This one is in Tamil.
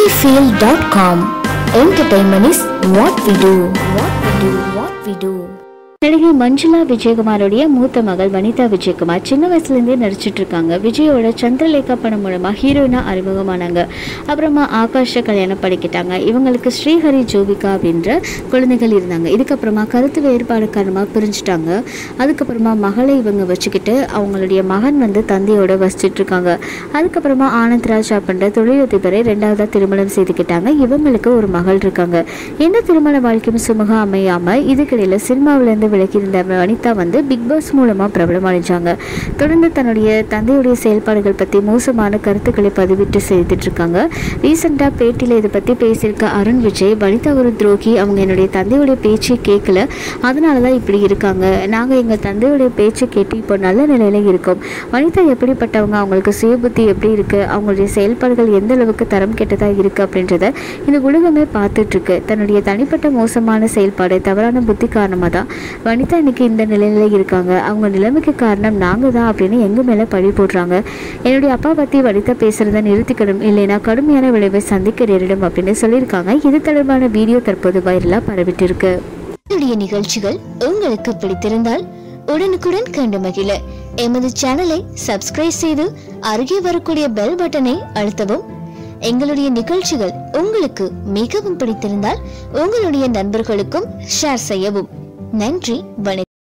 sunnyfield.com. Entertainment is what we do. What we do. What we do. நடிகை மஞ்சுளா விஜயகுமாரோடைய மூத்த மகள் வனிதா விஜயகுமார் சின்ன வயசுலேருந்தே நடிச்சிட்டு இருக்காங்க விஜயோட சந்திரலேகா படம் மூலமாக ஹீரோயினா அறிமுகமானாங்க அப்புறமா ஆகாஷ கல்யாணம் படிக்கிட்டாங்க இவங்களுக்கு ஸ்ரீஹரி ஜோவிகா அப்படின்ற குழந்தைகள் இருந்தாங்க இதுக்கப்புறமா கருத்து வேறுபாடு காரணமாக பிரிஞ்சுட்டாங்க அதுக்கப்புறமா மகளை இவங்க வச்சுக்கிட்டு அவங்களுடைய மகன் வந்து தந்தையோட வசிச்சுட்டு இருக்காங்க அதுக்கப்புறமா ஆனந்த்ராஜ் அப்படின்ற தொழிலதிபரை ரெண்டாவதாக திருமணம் செய்துக்கிட்டாங்க இவங்களுக்கு ஒரு மகள் இருக்காங்க எந்த திருமண வாழ்க்கையும் சுமூகம் அமையாமல் இதுக்கிடையில் சினிமாவிலேருந்து விலகியிருந்த வனிதா வந்து பிக் பாஸ் மூலமாக பிரபலமடைஞ்சாங்க தொடர்ந்து தன்னுடைய தந்தையுடைய செயல்பாடுகள் பற்றி மோசமான கருத்துக்களை பதிவிட்டு செய்துட்டு இருக்காங்க ரீசெண்டாக பேட்டியில் இதை பற்றி பேசியிருக்க அருண் விஜய் வனிதா ஒரு துரோகி அவங்க என்னுடைய தந்தையுடைய பேச்சை கேட்கல அதனால தான் இப்படி இருக்காங்க நாங்கள் எங்கள் தந்தையுடைய பேச்சை கேட்டு இப்போ நல்ல நிலையில் இருக்கோம் வனிதா எப்படிப்பட்டவங்க அவங்களுக்கு சுயபுத்தி எப்படி இருக்குது அவங்களுடைய செயல்பாடுகள் எந்த அளவுக்கு தரம் கெட்டதாக இருக்குது அப்படின்றத இந்த உலகமே பார்த்துட்ருக்கு தன்னுடைய தனிப்பட்ட மோசமான செயல்பாடு தவறான புத்தி காரணமாக தான் வனிதா இன்னைக்கு இந்த நிலையில இருக்காங்க அவங்க நிலைமைக்கு காரணம் நாங்கள் தான் அப்படின்னு எங்கள் மேலே பழி போடுறாங்க என்னுடைய அப்பா பற்றி வனிதா பேசுகிறத நிறுத்திக்கணும் இல்லைன்னா கடுமையான விளைவை சந்திக்க நேரிடும் அப்படின்னு சொல்லியிருக்காங்க இது தொடர்பான வீடியோ தற்போது வைரலாக பரவிட்டு இருக்கு என்னுடைய நிகழ்ச்சிகள் உங்களுக்கு பிடித்திருந்தால் உடனுக்குடன் கண்டு மகிழ எமது சேனலை சப்ஸ்கிரைப் செய்து அருகே வரக்கூடிய பெல் பட்டனை அழுத்தவும் எங்களுடைய நிகழ்ச்சிகள் உங்களுக்கு மிகவும் பிடித்திருந்தால் உங்களுடைய நண்பர்களுக்கும் ஷேர் செய்யவும் நன்றி வணக்கம்